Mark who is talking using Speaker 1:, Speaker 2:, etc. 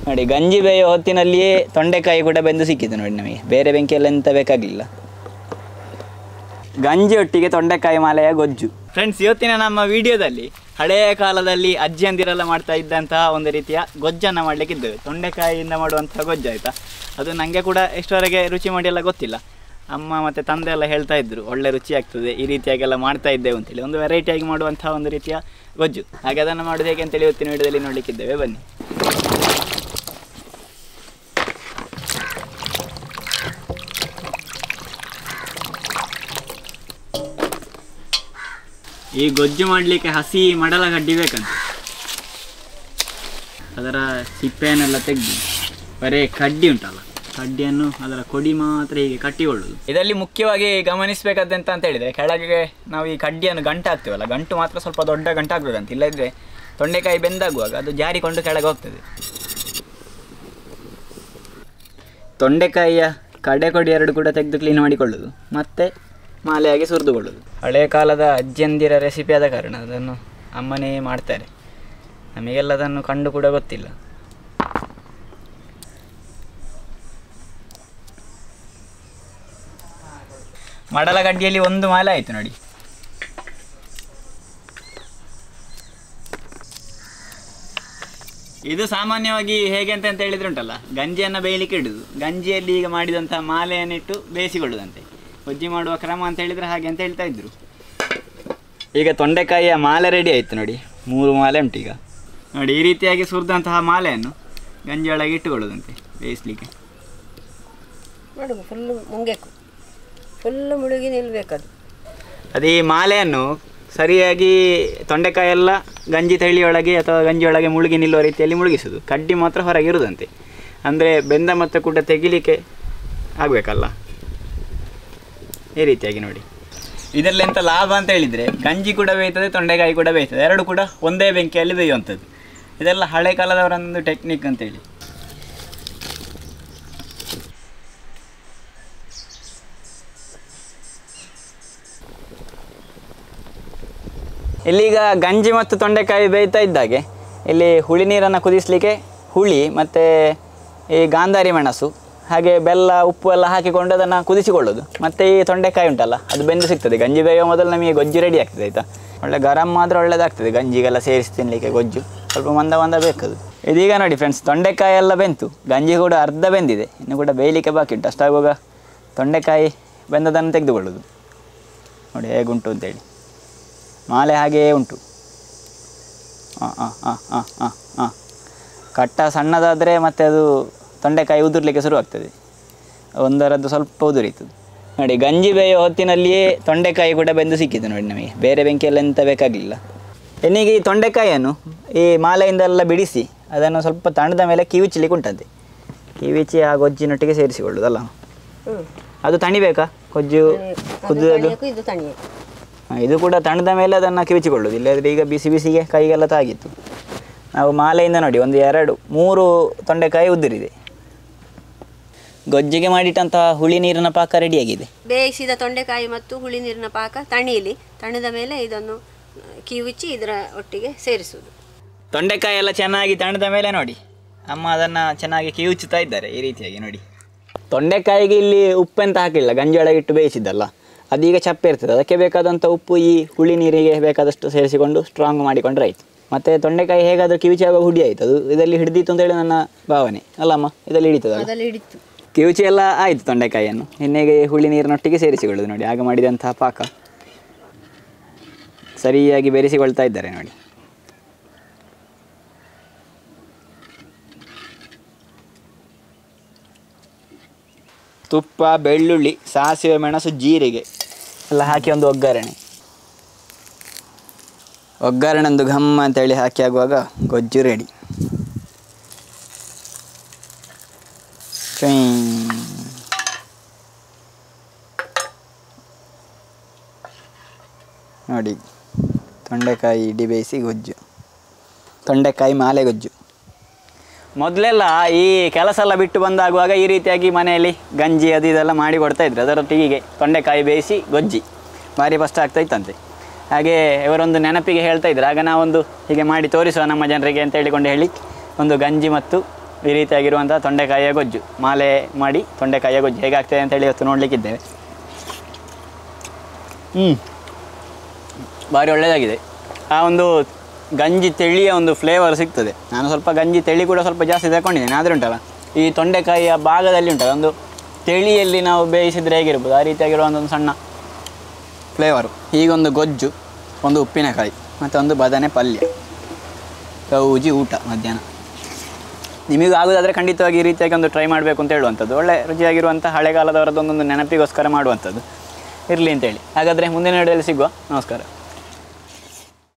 Speaker 1: ನೋಡಿ ಗಂಜಿ ಬೇಯೋ ಹೊತ್ತಿನಲ್ಲಿಯೇ ತೊಂಡೆಕಾಯಿ ಕೂಡ ಬೆಂದು ಸಿಕ್ಕಿತು ನೋಡಿ ನಮಗೆ ಬೇರೆ ಬೆಂಕಿಯಲ್ಲಿ ಎಂತ ಬೇಕಾಗಲಿಲ್ಲ ಗಂಜಿ ಒಟ್ಟಿಗೆ ತೊಂಡೆಕಾಯಿ ಮಾಲೆಯ ಗೊಜ್ಜು ಫ್ರೆಂಡ್ಸ್ ಇವತ್ತಿನ ನಮ್ಮ ವಿಡಿಯೋದಲ್ಲಿ ಹಳೆಯ ಕಾಲದಲ್ಲಿ ಅಜ್ಜಿಯಂದಿರೆಲ್ಲ ಮಾಡ್ತಾ ಇದ್ದಂತಹ ಒಂದು ರೀತಿಯ ಗೊಜ್ಜನ್ನು ಮಾಡಲಿಕ್ಕೆ ಇದ್ದೇವೆ ತೊಂಡೆಕಾಯಿಯಿಂದ ಮಾಡುವಂತಹ ಗೊಜ್ಜು ಆಯಿತಾ ಅದು ನನಗೆ ಕೂಡ ಎಷ್ಟರವರೆಗೆ ರುಚಿ ಮಾಡಿ ಎಲ್ಲ ಗೊತ್ತಿಲ್ಲ ಅಮ್ಮ ಮತ್ತು ತಂದೆ ಎಲ್ಲ ಹೇಳ್ತಾ ಇದ್ರು ಒಳ್ಳೆ ರುಚಿ ಆಗ್ತದೆ ಈ ರೀತಿಯಾಗೆಲ್ಲ ಮಾಡ್ತಾ ಇದ್ದೇವೆ ಅಂತೇಳಿ ಒಂದು ವೆರೈಟಿಯಾಗಿ ಮಾಡುವಂತಹ ಒಂದು ರೀತಿಯ ಗೊಜ್ಜು ಹಾಗೆ ಅದನ್ನು ಮಾಡೋದು ಹೇಗೆ ಅಂತೇಳಿ ಇವತ್ತಿನ ವಿಡಿಯೋದಲ್ಲಿ ನೋಡಲಿಕ್ಕಿದ್ದೇವೆ ಬನ್ನಿ ಈ ಗೊಜ್ಜು ಮಾಡಲಿಕ್ಕೆ ಹಸಿ ಮಡಲ ಗಡ್ಡಿ ಬೇಕಂತ ಅದರ ಸಿಪ್ಪೆಯನ್ನೆಲ್ಲ ತೆಗೆದು ಬರೀ ಕಡ್ಡಿ ಉಂಟಲ್ಲ ಕಡ್ಡಿಯನ್ನು ಅದರ ಕೊಡಿ ಮಾತ್ರ ಹೀಗೆ ಕಟ್ಟಿಕೊಳ್ಳೋದು ಇದರಲ್ಲಿ ಮುಖ್ಯವಾಗಿ ಗಮನಿಸಬೇಕಾದಂತ ಅಂತ ಹೇಳಿದರೆ ಕೆಳಗೆ ನಾವು ಈ ಕಡ್ಡಿಯನ್ನು ಗಂಟು ಹಾಕ್ತೀವಲ್ಲ ಗಂಟು ಮಾತ್ರ ಸ್ವಲ್ಪ ದೊಡ್ಡ ಗಂಟು ಹಾಕ್ಬೇಕಂತ ಇಲ್ಲದಿದ್ದರೆ ತೊಂಡೆಕಾಯಿ ಬೆಂದಾಗುವಾಗ ಅದು ಜಾರಿಕೊಂಡು ಕೆಳಗೆ ಹೋಗ್ತದೆ ತೊಂಡೆಕಾಯಿಯ ಕಡೆ ಕೊಡಿ ಎರಡು ಕೂಡ ತೆಗೆದು ಕ್ಲೀನ್ ಮಾಡಿಕೊಳ್ಳೋದು ಮತ್ತೆ ಮಾಲೆಯಾಗಿ ಸುರಿದುಕೊಳ್ಳೋದು ಹಳೆಯ ಕಾಲದ ಅಜ್ಜಿಯಂದಿರ ರೆಸಿಪಿ ಆದ ಕಾರಣ ಅದನ್ನು ಅಮ್ಮನೇ ಮಾಡ್ತಾರೆ ನಮಗೆಲ್ಲ ಅದನ್ನು ಕಂಡು ಕೂಡ ಗೊತ್ತಿಲ್ಲ ಮಡಲ ಗಡ್ಡಿಯಲ್ಲಿ ಒಂದು ಮಾಲೆ ಆಯಿತು ನೋಡಿ ಇದು ಸಾಮಾನ್ಯವಾಗಿ ಹೇಗೆ ಅಂತ ಅಂತ ಹೇಳಿದ್ರೆ ಉಂಟಲ್ಲ ಗಂಜಿಯನ್ನು ಬೇಯಲಿಕ್ಕೆ ಇಡುದು ಗಂಜಿಯಲ್ಲಿ ಈಗ ಮಾಡಿದಂತಹ ಮಾಲೆಯನ್ನಿಟ್ಟು ಬೇಯಿಸಿಕೊಳ್ಳುದಂತೆ ಗೊಜ್ಜಿ ಮಾಡುವ ಕ್ರಮ ಅಂತ ಹೇಳಿದ್ರೆ ಹಾಗೆ ಅಂತ ಹೇಳ್ತಾ ಇದ್ರು ಈಗ ತೊಂಡೆಕಾಯಿಯ ಮಾಲೆ ರೆಡಿ ಆಯಿತು ನೋಡಿ ಮೂರು ಮಾಲೆ ಉಂಟು ಈಗ ನೋಡಿ ಈ ರೀತಿಯಾಗಿ ಸುರಿದಂತಹ ಮಾಲೆಯನ್ನು ಗಂಜಿ ಒಳಗೆ ಇಟ್ಟುಕೊಳ್ಳುದಂತೆ ಬೇಯಿಸ್ಲಿಕ್ಕೆ
Speaker 2: ಮಾಡುದು ಫುಲ್ಲು ಮುಂಗೆಕು ಫುಲ್ಲು ಮುಳುಗಿ ನಿಲ್ಬೇಕದು
Speaker 1: ಅದೇ ಈ ಮಾಲೆಯನ್ನು ಸರಿಯಾಗಿ ತೊಂಡೆಕಾಯಿ ಎಲ್ಲ ಗಂಜಿ ತಳಿಯೊಳಗೆ ಅಥವಾ ಗಂಜಿಯೊಳಗೆ ಮುಳುಗಿ ನಿಲ್ಲುವ ರೀತಿಯಲ್ಲಿ ಮುಳುಗಿಸೋದು ಕಡ್ಡಿ ಮಾತ್ರ ಹೊರಗೆ ಇರುದಂತೆ ಅಂದರೆ ಬೆಂದ ಮತ್ತು ಕೂಡ ತೆಗಿಲಿಕ್ಕೆ ಆಗಬೇಕಲ್ಲ ಈ ರೀತಿಯಾಗಿ ನೋಡಿ ಇದರಲ್ಲಿ ಎಂಥ ಲಾಭ ಅಂತ ಹೇಳಿದರೆ ಗಂಜಿ ಕೂಡ ಬೇಯ್ತದೆ ತೊಂಡೆಕಾಯಿ ಕೂಡ ಬೇಯ್ತದೆ ಎರಡು ಕೂಡ ಒಂದೇ ಬೆಂಕಿಯಲ್ಲಿ ಬೇಯುವಂಥದ್ದು ಇದೆಲ್ಲ ಹಳೆ ಕಾಲದವರೊಂದು ಟೆಕ್ನಿಕ್ ಅಂತೇಳಿ ಇಲ್ಲೀಗ ಗಂಜಿ ಮತ್ತು ತೊಂಡೆಕಾಯಿ ಬೇಯ್ತಾ ಇದ್ದಾಗೆ ಇಲ್ಲಿ ಹುಳಿ ನೀರನ್ನು ಕುದಿಸಲಿಕ್ಕೆ ಹುಳಿ ಮತ್ತು ಈ ಗಾಂಧಾರಿ ಮೆಣಸು ಹಾಗೆ ಬೆಲ್ಲ ಉಪ್ಪು ಎಲ್ಲ ಹಾಕಿಕೊಂಡು ಅದನ್ನು ಕುದಿಸಿಕೊಳ್ಳೋದು ಮತ್ತು ಈ ತೊಂಡೆಕಾಯಿ ಉಂಟಲ್ಲ ಅದು ಬೆಂದು ಸಿಗ್ತದೆ ಗಂಜಿ ಬೇಯುವ ಮೊದಲು ನಮಗೆ ಗೊಜ್ಜು ರೆಡಿ ಆಗ್ತದೆ ಆಯಿತಾ ಒಳ್ಳೆ ಗರಂ ಮಾತ್ರ ಒಳ್ಳೆದಾಗ್ತದೆ ಗಂಜಿಗೆಲ್ಲ ಸೇರಿಸಿ ತಿನ್ನಲಿಕ್ಕೆ ಗೊಜ್ಜು ಸ್ವಲ್ಪ ಮಂದ ಮಂದ ಬೇಕದು ಇದೀಗ ನೋಡಿ ಫ್ರೆಂಡ್ಸ್ ತೊಂಡೆಕಾಯಿ ಎಲ್ಲ ಬೆಂತು ಗಂಜಿ ಕೂಡ ಅರ್ಧ ಬೆಂದಿದೆ ಇನ್ನು ಕೂಡ ಬೇಯಲಿಕ್ಕೆ ಬಾಕಿ ಉಂಟು ಅಷ್ಟಾಗುವಾಗ ತೊಂಡೆಕಾಯಿ ಬೆಂದದನ್ನು ತೆಗೆದುಕೊಳ್ಳೋದು ನೋಡಿ ಹೇಗುಂಟು ಅಂತೇಳಿ ಮಾಲೆ ಹಾಗೆಯೇ ಉಂಟು ಹಾಂ ಹಾಂ ಹಾಂ ಹಾಂ ಹಾಂ ಹಾಂ ಕಟ್ಟ ಸಣ್ಣದಾದರೆ ಮತ್ತೆ ಅದು ತೊಂಡೆಕಾಯಿ ಉದುರ್ಲಿಕ್ಕೆ ಶುರುವಾಗ್ತದೆ ಒಂದರದ್ದು ಸ್ವಲ್ಪ ಉದುರಿತು ನೋಡಿ ಗಂಜಿ ಬೇಯೋ ಹೊತ್ತಿನಲ್ಲಿಯೇ ತೊಂಡೆಕಾಯಿ ಕೂಡ ಬೆಂದು ಸಿಕ್ಕಿತು ನೋಡಿ ನಮಗೆ ಬೇರೆ ಬೆಂಕಿಯಲ್ಲಿ ಎಂತ ಬೇಕಾಗಲಿಲ್ಲ ಇನ್ನೀಗ ಈ ತೊಂಡೆಕಾಯಿಯನ್ನು ಈ ಮಾಲೆಯಿಂದೆಲ್ಲ ಬಿಡಿಸಿ ಅದನ್ನು ಸ್ವಲ್ಪ ತಣ್ಣದ ಮೇಲೆ ಕಿವಿಚಲಿಕ್ಕೆ ಉಂಟಂತೆ ಕಿವಿಚಿ ಆ ಗೊಜ್ಜಿನೊಟ್ಟಿಗೆ ಸೇರಿಸಿಕೊಳ್ಳೋದಲ್ಲ
Speaker 2: ಹ್ಞೂ
Speaker 1: ಅದು ತಣಿಬೇಕಾ ಗೊಜ್ಜು ಕುದಿಯೋದು
Speaker 2: ತಣಿಯಕ್ಕೂ ಇದು ತಣಿಯಕ್ಕೆ
Speaker 1: ಹಾ, ಇದು ಕೂಡ ತಣ್ಣದ ಮೇಲೆ ಅದನ್ನು ಕಿವಿಚಿಕೊಳ್ಳೋದು ಇಲ್ಲದ್ರೆ ಈಗ ಬಿಸಿ ಬಿಸಿಗೆ ಕೈಗೆಲ್ಲ ತಾಗಿತ್ತು ನಾವು ಮಾಲೆಯಿಂದ ನೋಡಿ ಒಂದು ಎರಡು ಮೂರು ತೊಂಡೆಕಾಯಿ ಉದುರಿದೆ ಗೊಜ್ಜಿಗೆ ಮಾಡಿಟ್ಟಂತಹ ಹುಳಿ ನೀರಿನ ಪಾಕ ರೆಡಿಯಾಗಿದೆ
Speaker 2: ಬೇಯಿಸಿದ ತೊಂಡೆಕಾಯಿ ಮತ್ತು ಹುಳಿ ನೀರಿನ ಪಾಕ ತಣಿಯಲಿ ತಣಿದ ಮೇಲೆ ಇದನ್ನು ಕಿವುಚಿ ಇದರ ಒಟ್ಟಿಗೆ ಸೇರಿಸುವುದು
Speaker 1: ತೊಂಡೆಕಾಯಿ ಎಲ್ಲ ಚೆನ್ನಾಗಿ ತಣ್ಣದ ಮೇಲೆ ನೋಡಿ ಅಮ್ಮ ಅದನ್ನು ಚೆನ್ನಾಗಿ ಕಿವುಚುತ್ತಾ ಇದ್ದಾರೆ ಈ ರೀತಿಯಾಗಿ ನೋಡಿ ತೊಂಡೆಕಾಯಿಗೆ ಇಲ್ಲಿ ಉಪ್ಪೆಂತ ಹಾಕಲಿಲ್ಲ ಗಂಜೊಳಗೆ ಇಟ್ಟು ಬೇಯಿಸಿದ್ದಲ್ಲ ಅದೀಗ ಚಪ್ಪೆ ಇರ್ತದೆ ಅದಕ್ಕೆ ಬೇಕಾದಂಥ ಉಪ್ಪು ಈ ಹುಳಿ ನೀರಿಗೆ ಬೇಕಾದಷ್ಟು ಸೇರಿಸಿಕೊಂಡು ಸ್ಟ್ರಾಂಗ್ ಮಾಡಿಕೊಂಡ್ರೆ ಆಯಿತು ಮತ್ತು ತೊಂಡೆಕಾಯಿ ಹೇಗಾದರೂ ಕಿವಿಚಿ ಆಗುವ ಹುಡಿ ಆಯಿತು ಅದು ಇದರಲ್ಲಿ ಹಿಡಿದಿತ್ತು ಅಂತೇಳಿ ನನ್ನ ಭಾವನೆ ಅಲ್ಲಮ್ಮ ಇದರಲ್ಲಿ ಹಿಡಿತದಲ್ಲ
Speaker 2: ಅದರಲ್ಲಿ ಹಿಡಿತು
Speaker 1: ಕಿವುಚಿ ಎಲ್ಲ ಆಯಿತು ತೊಂಡೆಕಾಯಿಯನ್ನು ಇನ್ನೇಗೆ ಹುಳಿ ನೀರಿನೊಟ್ಟಿಗೆ ಸೇರಿಸಿಕೊಳ್ಳೋದು ನೋಡಿ ಆಗ ಮಾಡಿದಂತಹ ಪಾಕ ಸರಿಯಾಗಿ ಬೆರೆಸಿಕೊಳ್ತಾ ಇದ್ದಾರೆ ನೋಡಿ ತುಪ್ಪ ಬೆಳ್ಳುಳ್ಳಿ ಸಾಸಿವೆ ಮೆಣಸು ಜೀರಿಗೆ ಎಲ್ಲ ಹಾಕಿ ಒಂದು ಒಗ್ಗರಣೆ ಒಗ್ಗರಣೆ ಒಂದು ಘಮ್ ಅಂತೇಳಿ ಹಾಕಿ ಆಗುವಾಗ ಗೊಜ್ಜು ರೆಡಿ ನೋಡಿ ತೊಂಡೆಕಾಯಿ ಇಡಿ ಬೇಯಿಸಿ ಗೊಜ್ಜು ತೊಂಡೆಕಾಯಿ ಮಾಲೆ ಗೊಜ್ಜು ಮೊದಲೆಲ್ಲ ಈ ಕೆಲಸ ಎಲ್ಲ ಬಿಟ್ಟು ಬಂದಾಗುವಾಗ ಈ ರೀತಿಯಾಗಿ ಮನೆಯಲ್ಲಿ ಗಂಜಿ ಅದು ಇದೆಲ್ಲ ಮಾಡಿ ಕೊಡ್ತಾ ಇದ್ರು ಅದರೊಟ್ಟಿಗೆ ತೊಂಡೆಕಾಯಿ ಬೇಯಿಸಿ ಗೊಜ್ಜಿ ಭಾರಿ ಫಸ್ಟ್ ಆಗ್ತಾ ಇತ್ತಂತೆ ಹಾಗೆ ಇವರೊಂದು ನೆನಪಿಗೆ ಹೇಳ್ತಾ ಇದ್ರು ಆಗ ನಾವೊಂದು ಹೀಗೆ ಮಾಡಿ ತೋರಿಸುವ ನಮ್ಮ ಜನರಿಗೆ ಅಂತ ಹೇಳಿಕೊಂಡು ಹೇಳಿ ಒಂದು ಗಂಜಿ ಮತ್ತು ಈ ರೀತಿಯಾಗಿರುವಂಥ ತೊಂಡೆಕಾಯಿಯ ಗೊಜ್ಜು ಮಾಲೆ ಮಾಡಿ ತೊಂಡೆಕಾಯಿಯ ಗೊಜ್ಜು ಹೇಗಾಗ್ತದೆ ಅಂತೇಳಿ ಇವತ್ತು ನೋಡಲಿಕ್ಕಿದ್ದೇವೆ ಹ್ಞೂ ಭಾರಿ ಒಳ್ಳೆಯದಾಗಿದೆ ಆ ಒಂದು ಗಂಜಿ ತೆಳಿಯ ಒಂದು ಫ್ಲೇವರ್ ಸಿಗ್ತದೆ ನಾನು ಸ್ವಲ್ಪ ಗಂಜಿ ತೆಳಿ ಕೂಡ ಸ್ವಲ್ಪ ಜಾಸ್ತಿ ತಗೊಂಡಿದ್ದೇನೆ ಆದರೆ ಉಂಟಲ್ಲ ಈ ತೊಂಡೆಕಾಯಿಯ ಭಾಗದಲ್ಲಿ ಉಂಟಲ್ಲ ಒಂದು ತೆಳಿಯಲ್ಲಿ ನಾವು ಬೇಯಿಸಿದ್ರೆ ಹೇಗಿರ್ಬೋದು ಆ ರೀತಿಯಾಗಿರುವಂಥ ಒಂದು ಸಣ್ಣ ಫ್ಲೇವರು ಹೀಗೊಂದು ಗೊಜ್ಜು ಒಂದು ಉಪ್ಪಿನಕಾಯಿ ಮತ್ತು ಒಂದು ಬದನೆ ಪಲ್ಯ ಗೌಜಿ ಊಟ ಮಧ್ಯಾಹ್ನ ನಿಮಗೂ ಆಗೋದಾದರೆ ಖಂಡಿತವಾಗಿ ಈ ರೀತಿಯಾಗಿ ಒಂದು ಟ್ರೈ ಮಾಡಬೇಕು ಅಂತ ಹೇಳುವಂಥದ್ದು ಒಳ್ಳೆ ರುಚಿಯಾಗಿರುವಂಥ ಹಳೆಗಾಲದವರದ್ದು ಒಂದೊಂದು ನೆನಪಿಗೋಸ್ಕರ ಮಾಡುವಂಥದ್ದು ಇರಲಿ ಅಂತೇಳಿ ಹಾಗಾದರೆ ಮುಂದಿನ ನಡೆಯಲ್ಲಿ ಸಿಗುವ ನಮಸ್ಕಾರ